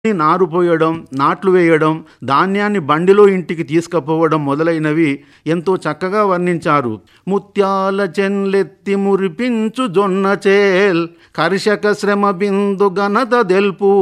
నారు పోయడం నాట్లు వేయడం ధాన్యాన్ని బండిలో ఇంటికి తీసుకుపోవడం మొదలైనవి ఎంతో చక్కగా వర్ణించారు ముత్యాల చెన్లెత్తి మురిపించు జొన్న చేల్ కర్షక శ్రమ బిందు ఘనత దెల్పు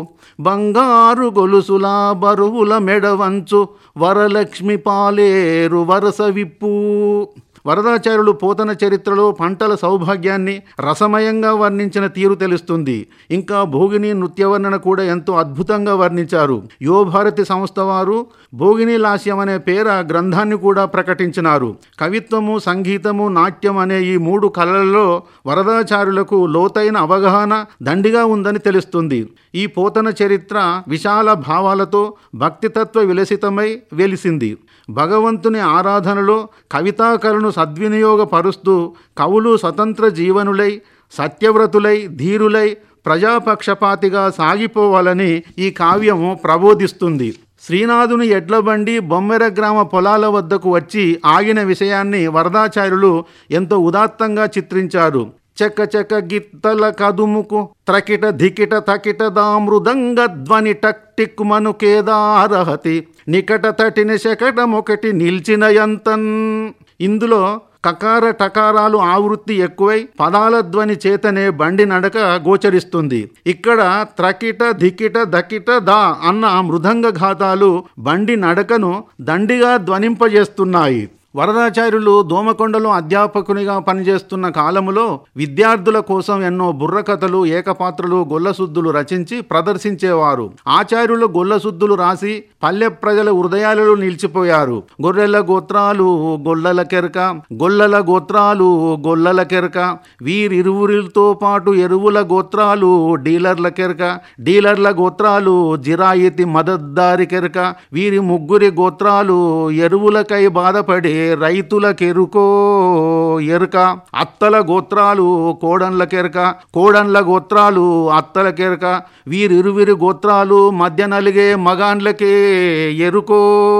బంగారు గొలుసుల బరువుల మెడవంచు వరలక్ష్మి పాలేరు వరస విప్పు వరదాచార్యులు పోతన చరిత్రలో పంటల సౌభాగ్యాన్ని రసమయంగా వర్ణించిన తీరు తెలుస్తుంది ఇంకా భోగిని నృత్యవర్ణన కూడా ఎంతో అద్భుతంగా వర్ణించారు యువభారతి సంస్థ వారు భోగిని లాస్యం అనే పేర గ్రంథాన్ని కూడా ప్రకటించినారు కవిత్వము సంగీతము నాట్యం అనే ఈ మూడు కళలలో వరదాచార్యులకు లోతైన అవగాహన దండిగా ఉందని తెలుస్తుంది ఈ పోతన చరిత్ర విశాల భావాలతో భక్తితత్వ విలసితమై వెలిసింది భగవంతుని ఆరాధనలో కవితాకలను సద్వినియోగపరుస్తూ కవులు స్వతంత్ర జీవనులై సత్యవ్రతులై ధీరులై ప్రజాపక్షపాతిగా సాగిపోవాలని ఈ కావ్యము ప్రబోధిస్తుంది శ్రీనాథుని ఎడ్లబండి బొమ్మెర గ్రామ పొలాల వద్దకు వచ్చి ఆగిన విషయాన్ని వరదాచార్యులు ఎంతో ఉదాత్తంగా చిత్రించారు చెక్క చెక్క గిత్తల కదుముకు త్రకిట ధికిట తకిట దామృదంగ ధ్వని టక్ టిక్ మను కేదారహతి నికట తటిన శకటమొకటి నిల్చిన యంతన్ ఇందులో కకార టకారాలు ఆవృత్తి ఎక్కువై పదాల ధ్వని చేతనే బండి నడక గోచరిస్తుంది ఇక్కడ త్రకిట ధికిట దకిట దా అన్న మృదంగ ఘాతాలు బండి నడకను దండిగా ధ్వనింపజేస్తున్నాయి వరదాచార్యులు దోమకొండలో అధ్యాపకునిగా పనిచేస్తున్న కాలములో విద్యార్థుల కోసం ఎన్నో బుర్రకథలు ఏకపాత్రలు గొల్లసుద్దులు రచించి ప్రదర్శించేవారు ఆచార్యులు గొల్లసుద్దులు రాసి పల్లె ప్రజల హృదయాలలో నిలిచిపోయారు గొర్రెల గోత్రాలు గొల్లల కెరక గొల్లల గోత్రాలు గొల్లల కెరక వీరిరువురితో పాటు ఎరువుల గోత్రాలు డీలర్ల కెరక డీలర్ల గోత్రాలు జిరాయితీ మదద్దారి కెరక వీరి ముగ్గురి గోత్రాలు ఎరువులకై బాధపడి రైతులకెరుకో ఎరుక అత్తల గోత్రాలు కోడన్ల కెరక కోడన్ల గోత్రాలు అత్తల కెరక వీరిరువిరి గోత్రాలు మధ్య నలిగే మగాన్లకే ఎరుకో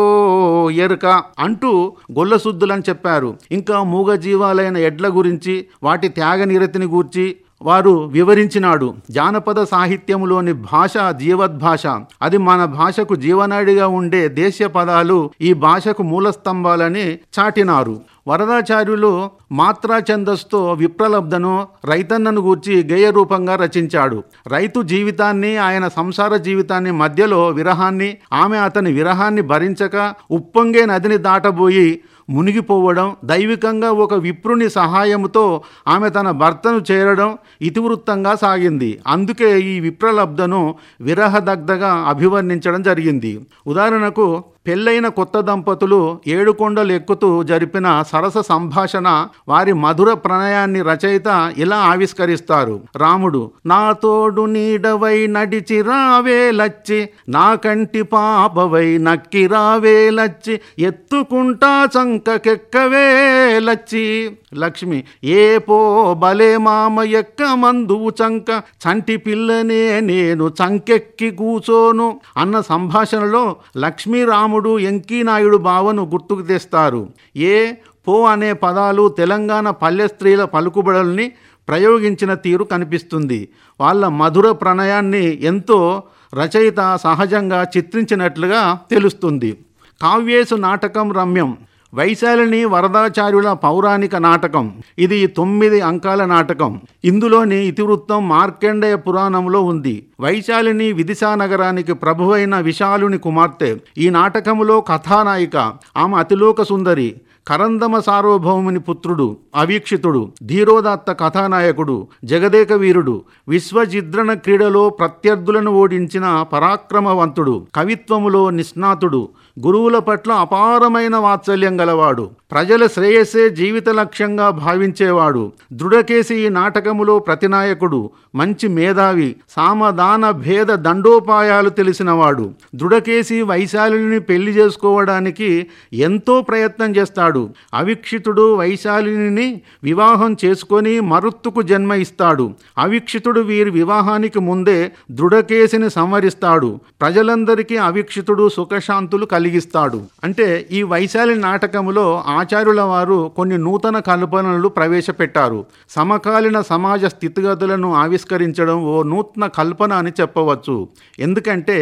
ఎరుక అంటూ గొల్లశుద్ధులని చెప్పారు ఇంకా మూగ జీవాలైన ఎడ్ల గురించి వాటి త్యాగ నిరతిని గూర్చి వారు వివరించినాడు జానపద సాహిత్యములోని భాష జీవద్భాష అది మన భాషకు జీవనాడిగా ఉండే దేశీయ పదాలు ఈ భాషకు మూలస్తంభాలని చాటినారు వరదాచార్యులు మాత్రా ఛందస్తో విప్రలబ్ధను రైతన్నను గూర్చి గేయ రూపంగా రచించాడు రైతు జీవితాన్ని ఆయన సంసార జీవితాన్ని మధ్యలో విరహాన్ని ఆమె అతని విరహాన్ని భరించక ఉప్పొంగే నదిని దాటబోయి మునిగిపోవడం దైవికంగా ఒక విప్రుని సహాయంతో ఆమె తన భర్తను చేరడం ఇతివృత్తంగా సాగింది అందుకే ఈ విప్రలబ్ధను విరహదగ్ధగా అభివర్ణించడం జరిగింది ఉదాహరణకు పెళ్ళైన కొత్త దంపతులు ఏడుకొండలు ఎక్కుతూ జరిపిన సరస సంభాషణ వారి మధుర ప్రణయాన్ని రచయిత ఇలా ఆవిష్కరిస్తారు రాముడు నా తోడు నీడవై నడిచి రావే లచ్చి నా కంటి పాపవై నక్కి రావే లచ్చి ఎత్తుకుంటా చంకకెక్కవే లచ్చి లక్ష్మి ఏ పో బలే మామ ఎక్క మందువు చంక చంటి పిల్లనే నేను చంకెక్కి కూచోను అన్న సంభాషణలో లక్ష్మీరాముడు ఎంకీనాయుడు భావను గుర్తుకు తెస్తారు ఏ పో అనే పదాలు తెలంగాణ పల్లె స్త్రీల పలుకుబడుల్ని ప్రయోగించిన తీరు కనిపిస్తుంది వాళ్ళ మధుర ప్రణయాన్ని ఎంతో రచయిత సహజంగా చిత్రించినట్లుగా తెలుస్తుంది కావ్యేసు నాటకం రమ్యం వైశాలిని వరదాచార్యుల పౌరాణిక నాటకం ఇది తొమ్మిది అంకాల నాటకం ఇందులోని ఇతివృత్తం మార్కండేయ పురాణంలో ఉంది వైశాలిని విదిశా నగరానికి ప్రభువైన విశాలుని కుమార్తె ఈ నాటకములో కథానాయిక ఆమె అతిలోక సుందరి కరందమ సార్వభౌముని పుత్రుడు అవీక్షితుడు ధీరోదాత్త కథానాయకుడు జగదేక వీరుడు విశ్వజిద్రణ క్రీడలో ప్రత్యర్థులను ఓడించిన పరాక్రమవంతుడు కవిత్వములో నిష్ణాతుడు గురువుల పట్ల అపారమైన వాత్సల్యం గలవాడు ప్రజల శ్రేయస్సే జీవిత లక్ష్యంగా భావించేవాడు దృఢకేసి ఈ నాటకములో ప్రతినాయకుడు మంచి మేధావి సామదాన భేద దండోపాయాలు తెలిసినవాడు దృఢకేసి వైశాలిని పెళ్లి చేసుకోవడానికి ఎంతో ప్రయత్నం చేస్తాడు అవిక్షితుడు వైశాలిని వివాహం చేసుకొని మరుత్తుకు జన్మ ఇస్తాడు అవిక్షితుడు వీరి వివాహానికి ముందే దృఢకేసిని సంవరిస్తాడు ప్రజలందరికీ అవిక్షితుడు సుఖశాంతులు కలిగిస్తాడు అంటే ఈ వైశాలి నాటకములో ఆచార్యుల వారు కొన్ని నూతన కల్పనలు ప్రవేశపెట్టారు సమకాలీన సమాజ స్థితిగతులను ఆవిష్కరించడం ఓ నూతన కల్పన అని చెప్పవచ్చు ఎందుకంటే